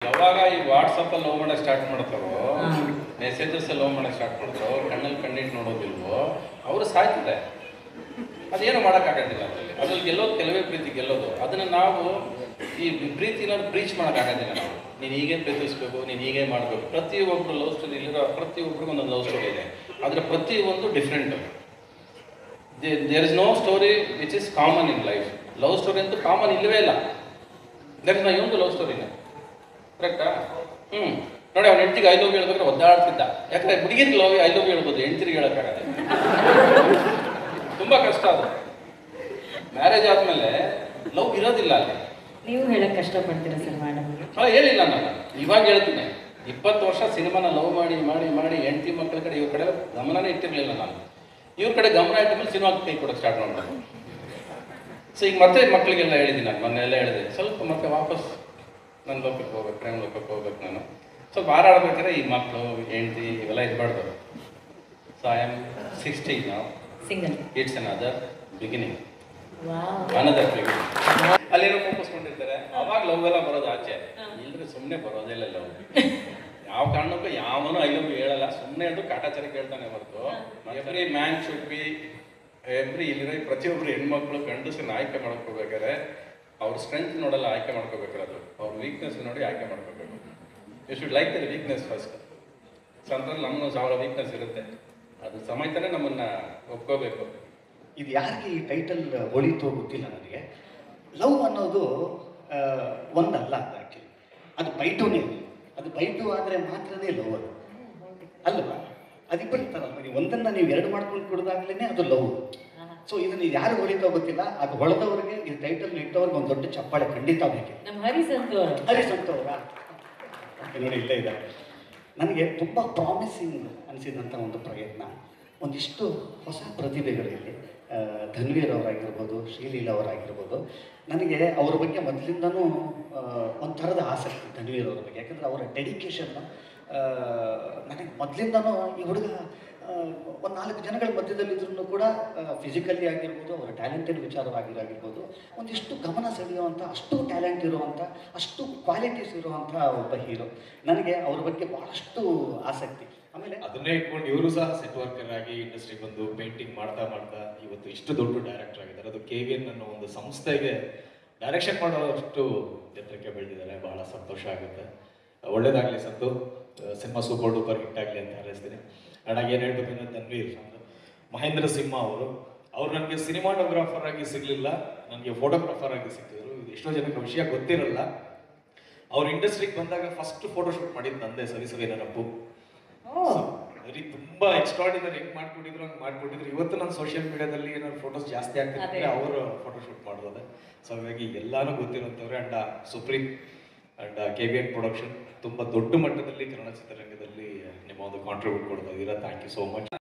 ಯಾವಾಗ ಈ ವಾಟ್ಸಪ್ ಅಲ್ಲಿ ಲವ್ ಮಾಡಕ್ ಸ್ಟಾರ್ಟ್ ಮಾಡ್ತಾರೋ ಮೆಸೇಜಸ್ ಲವ್ ಮಾಡಕ್ ಸ್ಟಾರ್ಟ್ ಮಾಡ್ತಾರೋ ಕಣ್ಣಲ್ಲಿ ಕಣ್ಣಿಟ್ಟು ನೋಡೋದಿಲ್ವೋ ಅವರು ಸಾಯ್ತಿದೆ ಅದೇನು ಮಾಡೋಕ್ಕಾಗೋದಿಲ್ಲ ಅದರಲ್ಲಿ ಅದ್ರಲ್ಲಿ ಗೆಲ್ಲೋದು ಕೆಲವೇ ಪ್ರೀತಿ ಗೆಲ್ಲೋದು ಅದನ್ನು ನಾವು ಈ ಪ್ರೀತಿನ ಬ್ರೀಚ್ ಮಾಡೋಕ್ಕಾಗೋದಿಲ್ಲ ನಾವು ನೀನು ಹೀಗೆ ಪ್ರೀತಿಸ್ಬೇಕು ನೀನು ಹೀಗೆ ಮಾಡಬೇಕು ಪ್ರತಿಯೊಬ್ಬರು ಲವ್ ಸ್ಟೋರಿ ಇಲ್ಲಿರೋ ಪ್ರತಿಯೊಬ್ಬರಿಗೂ ಒಂದೊಂದು ಲವ್ ಸ್ಟೋರಿ ಇದೆ ಆದರೆ ಪ್ರತಿಯೊಂದು different there is no story which is common in life love story ಅಂತೂ ಕಾಮನ್ ಇಲ್ಲವೇ ಇಲ್ಲ ದೇರ್ ಇಸ್ ನಾ ಒಂದು ಲವ್ ಸ್ಟೋರಿನೇ ಕರೆಕ್ಟಾ ಹ್ಞೂ ನೋಡಿ ಅವ್ನ ಹೆಂಡತಿಗೆ ಐ ಲವ್ ಹೇಳ್ಬೇಕಾದ್ರೆ ಒದ್ದಾಡ್ತಿದ್ದ ಯಾಕಂದ್ರೆ ಹುಡುಗಿರಿಗೆ ಲವ್ ಐ ಲವ್ ಹೇಳ್ಬೋದು ಹೆಂಡತಿರಿಗೆ ಹೇಳೋಕ್ಕಾಗಲ್ಲ ತುಂಬ ಕಷ್ಟ ಅದು ಮ್ಯಾರೇಜ್ ಆದಮೇಲೆ ಲವ್ ಇರೋದಿಲ್ಲ ಅಲ್ಲಿ ನೀವು ಹೇಳಕ್ ಕಷ್ಟಪಡ್ತೀರಾ ಸರ್ ಮೇಡಮ್ ಅಲ್ಲ ಹೇಳಿಲ್ಲ ನಾನು ಇವಾಗ ಹೇಳ್ತೀನಿ ಇಪ್ಪತ್ತು ವರ್ಷ ಸಿನಿಮಾನ ಲವ್ ಮಾಡಿ ಮಾಡಿ ಮಾಡಿ ಹೆಂಡತಿ ಮಕ್ಕಳ ಕಡೆ ಇವ್ರ ಕಡೆ ಗಮನನೇ ಇಟ್ಟಿರಲಿಲ್ಲ ನಾನು ಇವ್ರ ಕಡೆ ಗಮನ ಇಟ್ಟ ಮೇಲೆ ಸಿನಿಮಾ ಕೈ ಕೊಡೋಕೆ ಸ್ಟಾರ್ಟ್ ಮಾಡೋದು ಸೊ ಈಗ ಮತ್ತೆ ಮಕ್ಕಳಿಗೆಲ್ಲ ಹೇಳಿದ್ದೀನಿ ನಾನು ಮೊನ್ನೆ ಎಲ್ಲ ಹೇಳಿದೆ ಸ್ವಲ್ಪ ಮತ್ತೆ ವಾಪಸ್ ನನ್ನ ಲೋಕಕ್ಕೆ ಹೋಗ್ಬೇಕು ಪ್ರೇಮ ಲೋಕಕ್ಕೆ ಹೋಗ್ಬೇಕು ನಾನು ಸ್ವಲ್ಪ ಹಾರಾಡ್ಬೇಕಾದ್ರೆ ಈ ಮಕ್ಕಳು ಹೆಂಡತಿ ಇವೆಲ್ಲ ಇರಬಾರ್ದು ಸೊ ಐ ಆಮ್ ಸಿಕ್ಸ್ಟಿ ನಾವು single it's another beginning wow another beginning ಅಲ್ಲೇನೋ ಫೋಕಸ್ ಮಾಡಿರ್ತಾರೆ ಅವಾಗ ಲವ್ ಎಲ್ಲ ಬರೋದು ಆಚೆ ಇಲ್ಲದ್ರೆ ಸುಮ್ಮನೆ ಬರೋದಿಲ್ಲ ಲವ್ ಯಾವ ಕಾರಣಕ್ಕೂ ಯಾವನು ಐ ಲವ್ ಹೇಳಲ್ಲ ಸುಮ್ಮನೆ ಅದು ಕಾಟಾಚಾರ ಕೇಳ್ತಾನೆ ಹೊರತು every man should be every ಇಲ್ಲಿರೋ ಪ್ರತಿಯೊಬ್ಬರು ಹೆಣ್ಮಕ್ಳು ಗಂಡಸನ್ನ ಆಯ್ಕೆ ಮಾಡ್ಕೋಬೇಕಾದ್ರೆ ಅವ್ರ ಸ್ಟ್ರೆಂತ್ ನೋಡಲ್ಲ ಆಯ್ಕೆ ಮಾಡ್ಕೋಬೇಕಿರೋದು ಅವ್ರ ವೀಕ್ನೆಸ್ ನೋಡಿ ಆಯ್ಕೆ ಮಾಡ್ಕೋಬೇಕು you should like their weakness first so ಅಂದ್ರಲ್ಲಿ ನಮ್ಮ ಸಾವಿರ ವೀಕ್ನೆಸ್ ಇರುತ್ತೆ ಅದು ಸಮೇತನೇ ನಮ್ಮನ್ನ ಒಪ್ಕೋಬೇಕು ಇದು ಯಾರಿಗೆ ಈ ಟೈಟಲ್ ಹೊಳಿತೋ ಗೊತ್ತಿಲ್ಲ ನನಗೆ ಲವ್ ಅನ್ನೋದು ಆ, ಒಂದಲ್ಲ ಅದು ಆ್ಯಕ್ಚುಲಿ ಅದು ಬೈಟುನೇ ಅದು ಬೈಟು ಆದರೆ ಮಾತ್ರನೇ ಲವ್ ಅದು ಅಲ್ವಾ ಅದಿಬ್ಬರು ಇರ್ತಾರಲ್ವ ನೀವು ಒಂದನ್ನು ನೀವು ಎರಡು ಮಾಡ್ಕೊಂಡು ಕುಡ್ದಾಗ್ಲೇ ಅದು ಲವ್ ಸೊ ಇದನ್ನು ಯಾರು ಹೊಳಿತೋ ಗೊತ್ತಿಲ್ಲ ಅದು ಹೊಳೆದವ್ರಿಗೆ ಈ ಟೈಟಲ್ ಇಟ್ಟವ್ರಿಗೆ ಒಂದು ದೊಡ್ಡ ಚಪ್ಪಾಳೆ ಖಂಡಿತ ಬೇಕೆ ನಮ್ಮ ಹರಿಸಂತು ಅವರು ಹರೀಶ್ ಅಂತವ್ರಾ ಓಕೆ ನೋಡಿ ಇಲ್ಲೇ ಇದ್ದಾರೆ ನನಗೆ ತುಂಬ ಪ್ರಾಮಿಸಿಂಗ್ ಅನಿಸಿದಂಥ ಒಂದು ಪ್ರಯತ್ನ ಒಂದಿಷ್ಟು ಹೊಸ ಪ್ರತಿಭೆಗಳಿಲ್ಲಿ ಆ, ಧನ್ವೀರ್ ಅವರಾಗಿರ್ಬೋದು ಶ್ರೀಲೀಲ ಅವರಾಗಿರ್ಬೋದು ನನಗೆ ಅವ್ರ ಬಗ್ಗೆ ಮೊದಲಿಂದನೂ ಆ, ಒಂಥರದ ಆಸಕ್ತಿ ಧನ್ವೀರ್ ಅವ್ರ ಬಗ್ಗೆ ಯಾಕಂದರೆ ಅವರ ಡೆಡಿಕೇಶನ್ ನನಗೆ ಮೊದಲಿಂದನೂ ಈ ಹುಡುಗ ಒಂದು ನಾಲ್ಕು ಜನಗಳ ಮಧ್ಯದಲ್ಲಿದ್ರೂ ಕೂಡ ಫಿಸಿಕಲಿ ಆಗಿರ್ಬೋದು ಅವರ ಟ್ಯಾಲೆಂಟೆಡ್ ವಿಚಾರವಾಗಿರಾಗಿರ್ಬೋದು ಒಂದಿಷ್ಟು ಗಮನ ಸೆಳೆಯುವಂಥ ಅಷ್ಟು ಟ್ಯಾಲೆಂಟ್ ಇರುವಂಥ ಅಷ್ಟು ಕ್ವಾಲಿಟೀಸ್ ಇರುವಂಥ ಒಬ್ಬ ಹೀರೋ ನನಗೆ ಅವ್ರ ಬಗ್ಗೆ ಭಾಳಷ್ಟು ಆಸಕ್ತಿ ಆಮೇಲೆ ಅದನ್ನೇ ಇಟ್ಕೊಂಡು ಇವರು ಸಹ ಸೆಟ್ ವರ್ಕರ್ ಆಗಿ ಇಂಡಸ್ಟ್ರಿಗೆ ಬಂದು ಪೇಂಟಿಂಗ್ ಮಾಡ್ತಾ ಮಾಡ್ತಾ ಇವತ್ತು ಇಷ್ಟು ದೊಡ್ಡ ಡೈರೆಕ್ಟರ್ ಆಗಿದ್ದಾರೆ ಅದು ಕೆ ವಿ ಎನ್ ಅನ್ನೋ ಒಂದು ಸಂಸ್ಥೆಗೆ ಡೈರೆಕ್ಷನ್ ಮಾಡೋಷ್ಟು ಎತ್ತರಕ್ಕೆ ಬೆಳೆದಿದ್ದಾರೆ ಬಹಳ ಸಂತೋಷ ಆಗುತ್ತೆ ಒಳ್ಳೇದಾಗಲಿ Santhu cinema super duper hit ಆಗಲಿ ಅಂತ ಹಾರೈಸ್ತೀನಿ ಅಣ್ಣ ಏನು ಹೇಳ್ಬೇಕು ಅಂದ್ರೆ ತನ್ವೀರ್ ಅಂದ್ರೆ ಮಹೇಂದ್ರ ಸಿಂಹ ಅವರು ಅವ್ರು ನನಗೆ ಸಿನಿಮಾಟೋಗ್ರಾಫರ್ ಆಗಿ ಸಿಗಲಿಲ್ಲ ನನಗೆ ಫೋಟೋಗ್ರಾಫರ್ ಆಗಿ ಸಿಕ್ಕಿದ್ರು ಇದು ಎಷ್ಟೋ ಜನಕ್ಕೆ ವಿಷಯ ಗೊತ್ತಿರಲ್ಲ ಅವ್ರ ಇಂಡಸ್ಟ್ರಿಗೆ ಬಂದಾಗ ಫಸ್ಟ್ ಫೋಟೋ ಶೂಟ್ ಮಾಡಿದ್ದು ನಂದೇ ಸರಿ ಸರಿ ನೆನಪು ವೆರಿ ತುಂಬಾ ಎಕ್ಸ್ಟ್ರಾಡಿನರಿ ಹೆಂಗ್ ಮಾಡ್ಕೊಂಡಿದ್ರು ಹಂಗ್ ಮಾಡ್ಕೊಂಡಿದ್ರು ಇವತ್ತು ನಾನು ಸೋಷಿಯಲ್ ಮೀಡಿಯಾದಲ್ಲಿ ಏನಾದ್ರು ಫೋಟೋಸ್ ಜಾಸ್ತಿ ಆಗ್ತಿದ್ರೆ ಅದೇ. ಅವರು ಫೋಟೋ ಶೂಟ್ ಮಾಡೋದೆ ಸೊ ಹಾಗಾಗಿ ಎಲ್ಲಾನು ಗೊತ್ತಿರುವಂತವ್ರೆ and supreme and K V N production ತುಂಬಾ ದೊಡ್ಡ ಮಟ್ಟದಲ್ಲಿ ಕನ್ನಡ ಚಿತ್ರರಂಗದಲ್ಲಿ ನಿಮ್ಮ ಒಂದು ಕಾಂಟ್ರಿಬ್ಯೂಟ್ ಕೊಡ್ತಾ ಇದ್ದೀರಾ ಥ್ಯಾಂಕ್ ಯು ಸೋ ಮಚ್